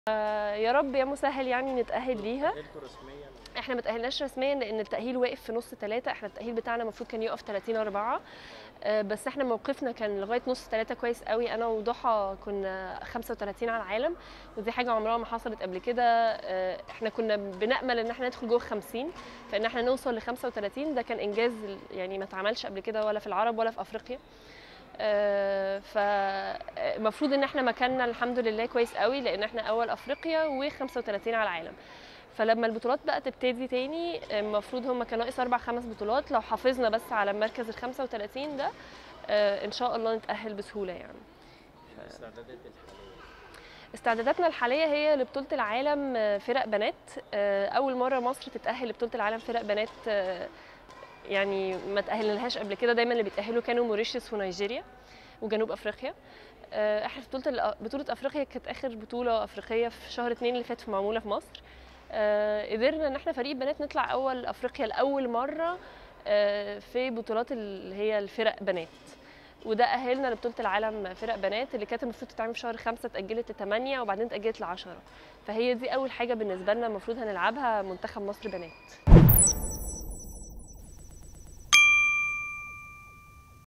يا رب يا مسهل يعني نتأهل ليها تأهلتوا رسميا احنا ما تأهلناش رسميا لان التأهيل واقف في نص ثلاثة احنا التأهيل بتاعنا المفروض كان يقف 30 4 آه، بس احنا موقفنا كان لغايه نص ثلاثة كويس قوي انا وضحى كنا 35 على العالم ودي حاجه عمرها ما حصلت قبل كده آه، احنا كنا بنامل ان احنا ندخل جوه 50 فان احنا نوصل ل 35 ده كان انجاز يعني ما اتعملش قبل كده ولا في العرب ولا في افريقيا آه، فالمفروض ان احنا مكاننا الحمد لله كويس قوي لان احنا اول افريقيا و35 على العالم فلما البطولات بقى تبتدي تاني المفروض هم كان ناقص اربع خمس بطولات لو حافظنا بس على المركز ال 35 ده آه، ان شاء الله نتاهل بسهوله يعني الاستعدادات الحالية استعداداتنا الحاليه هي لبطوله العالم آه، فرق بنات آه، اول مره مصر تتاهل لبطوله العالم فرق بنات آه، يعني ما تاهلناش قبل كده دايما اللي بيتاهلوا كانوا موريشيوس ونيجيريا وجنوب افريقيا آه، احنا في بطوله الأ- بطوله افريقيا كانت اخر بطوله افريقيه في شهر اتنين اللي فات معموله في مصر آه، قدرنا ان احنا فريق بنات نطلع اول افريقيا لاول مره آه، في بطولات اللي هي الفرق بنات وده اهلنا لبطوله العالم فرق بنات اللي كانت المفروض تتعمل في شهر خمسة اتاجلت لثمانية وبعدين اتاجلت لعشرة فهي دي اول حاجه بالنسبه لنا المفروض هنلعبها منتخب مصر بنات